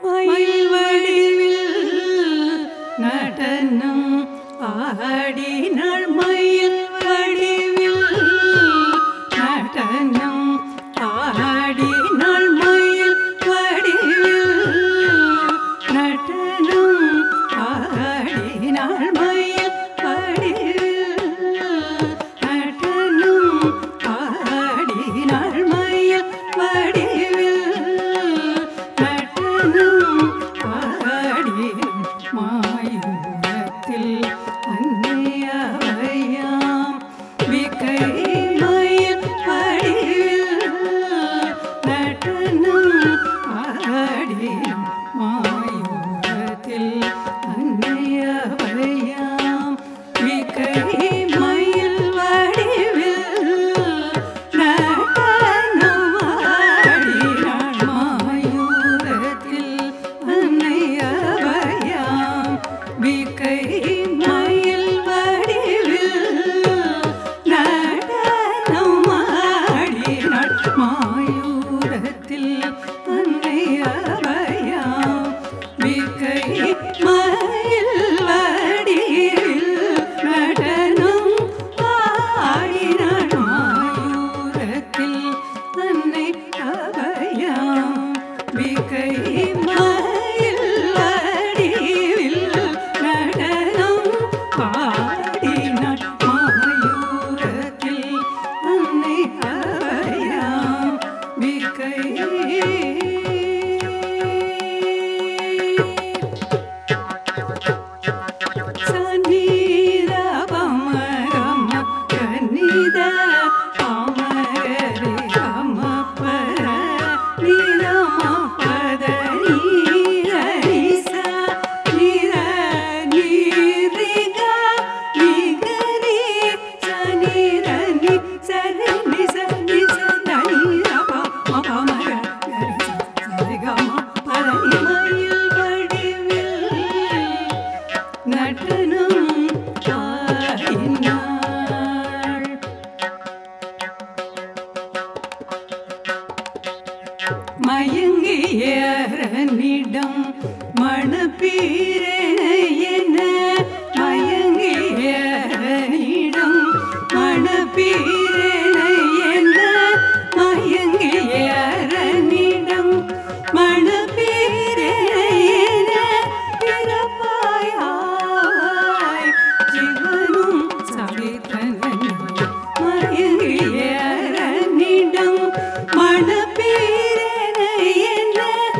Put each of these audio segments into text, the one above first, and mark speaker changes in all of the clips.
Speaker 1: மயில் வடிவில் நடனம் ஆடினாள் மயில் வடிவில் நடனம் ஆடினாள் மயில் வடிவில் நடனம் ஆடினாள் மயில் வடிவில் நடனம் ஆடினாள் மயில் வடிவில் நடனம் ஆடினாள் மாயூரத்தில் அன்னையவையாம் விகை மயில் வடிவில் நடனம் ஆடினாள் மாயூரத்தில் அன்னையவையாம் விகை மயில் வடிவில் நடனம் ஆடினாள் மாயூரத்தில் அன்னையவையாம் விகை மயில் வடிவில் நடனம் ஆடினாள் மாயூரத்தில் அன்னையவையாம் விகை மயில் வடிவில் நடனம் ஆடினாள் மாயூரத்தில் அன்னை அவையாம் விகை மயில் வடிவில் நடனம் ஆடினாள் மாயூரத்தில் அன்னை அவையாம் விகை சநீர பமரம கனித பமரரி கமபர நிரம பத நீரரிச நிர நீரிக நிகரி சநீர நி சரி நி சரி சநீர பம பமர கரி சரி கம பரணி மயில் வடிவில் நடனம் ஆடினாள் மயங்கியரனிடம் மணப்பீரன என மயங்கியரனிடம் மணப்பீரன என மயங்கியரனிடம் மணப்பீரன என பிறப்பாயாய் ஜீவனும் சவித்தனன் மயங்கியரனிடம் மணப்பீரன என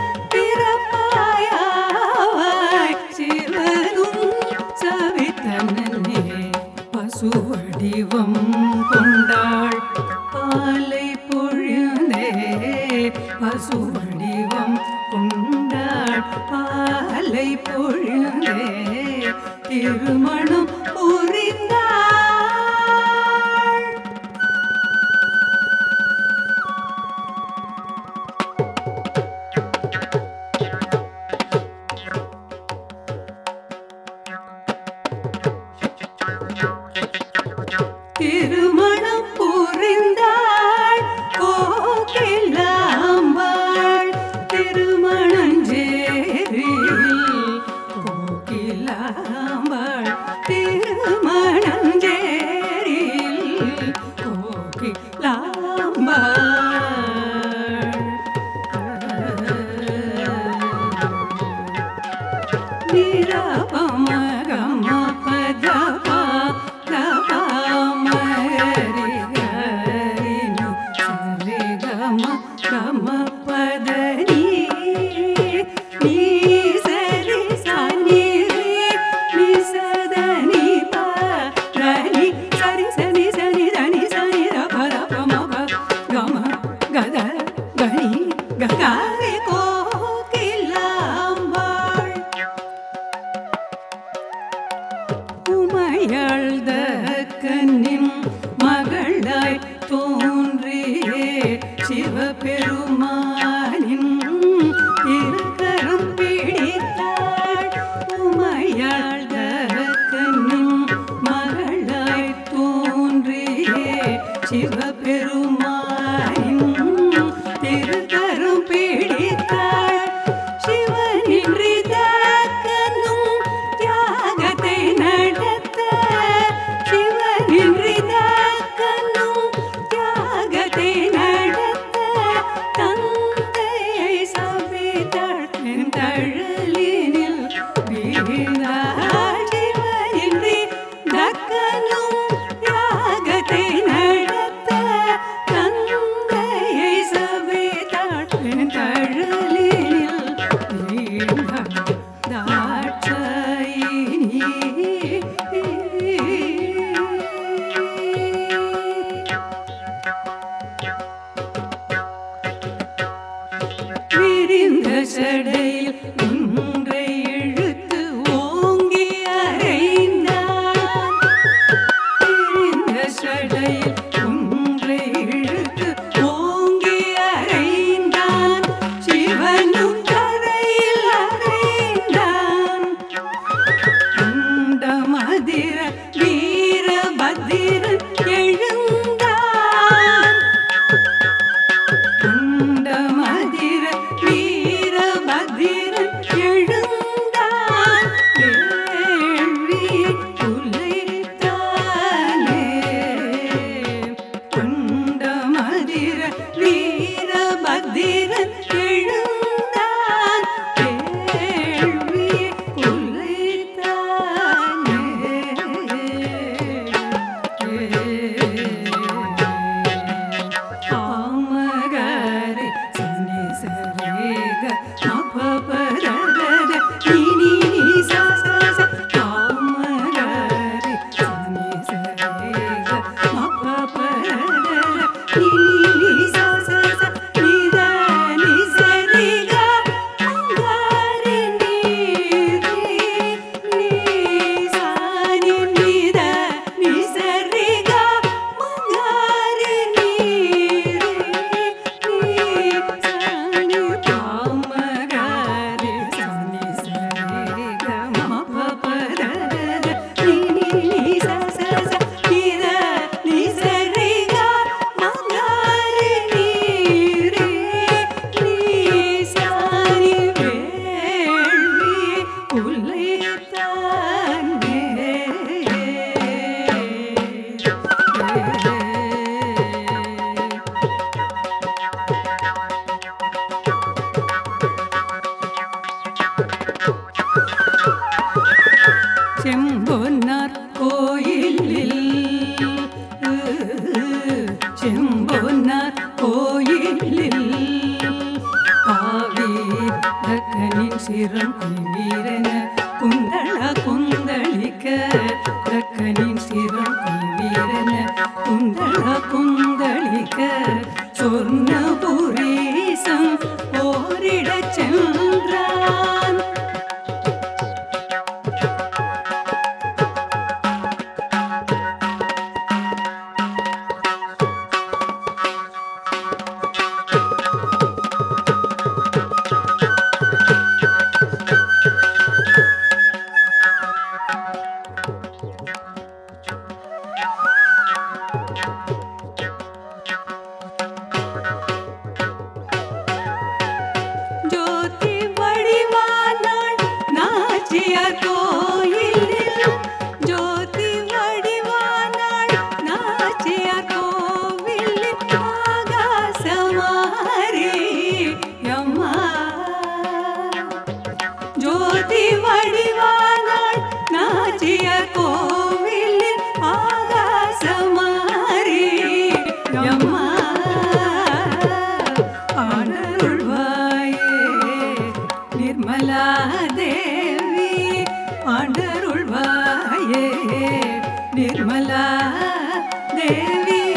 Speaker 1: பிறப்பாயாய் சிவனும் சவித்தனே பசுவடிவம் கொண்டாள் பாலை பொழுந்தே பசுவடிவம் கொண்டாள் பாலை பொழுந்தே திருமணம் புரிந்தாள் திருமணம் புரிந்தாள் கோகிலாம்பாள் திருமணஞ்சேரியில் கோகிலாம்பாள் திருமணஞ்சேரியில் கோகிலாம்பாள் நிரபம கம பதப தப மரி ஹரி நி சரி கம கம பதரி நீ சரி சனி நீ சதனி பரணி சரி சனி சனி தனி சனி ரப ரப மப கம கத கனி ககாரி கோகிலாம்பாள் விரிந்த சடையில் ஒன்றை இழுத்து ஓங்கி அறைந்தான் விரிந்த சடையில் ஒன்றை இழுத்து ஓங்கி அறைந்தான் சிவனும் தரையில் அறைந்தான் அண்டமதிர வீரபத்திரன் எழுந்தான் அண்டமதிர வீரபத்திரன் எழுந்தான் வேள்வியை உலைத்தானே அண்டமதிர வீரபத்திரன் எழுந்தான் வேள்வியை உலைத்தானே காமகரி சனி சரேக மபபரதர நீனி சா சா சா காமகரி சனி சரேக மபபரதர நீனி சா சா சா நித நி சரிக மங்கரி நீரி நீ சா நி நித நி சரிக மங்கரி நீரி நீ சா நி காமகரி சனி சரிக மபபரதர நீனி சா சா சா நித நி சரிக மங்கரி நீரி நீ சா நி வேள்வி உலைத்தானே செம்பொன்னார் கோயிலில் செம்பொன்னார் கோயிலில் பாவி தக்கனின் சிரம் வீரன குந்தள குந்தளிக்க தக்கனின் சிரம் வீரன குந்தள குந்தளிக்க சொர்ணபுரீசம் ஓரிடச் சென்றான் ஜோதி வடிவானாள் நாச்சியார் கோயிலில் ஜோதி வடிவானாள் நாச்சியார் கோவிலில் ஆகாசமாரி அம்மா ஜோதி வடிவானாள் நாச்சியார் கோவிலில் ஆகாசமாரி அம்மா ஆண்டருள்வாயே நிர்மலா தேவி ஆண்டருள்வாயே நிர்மலா தேவி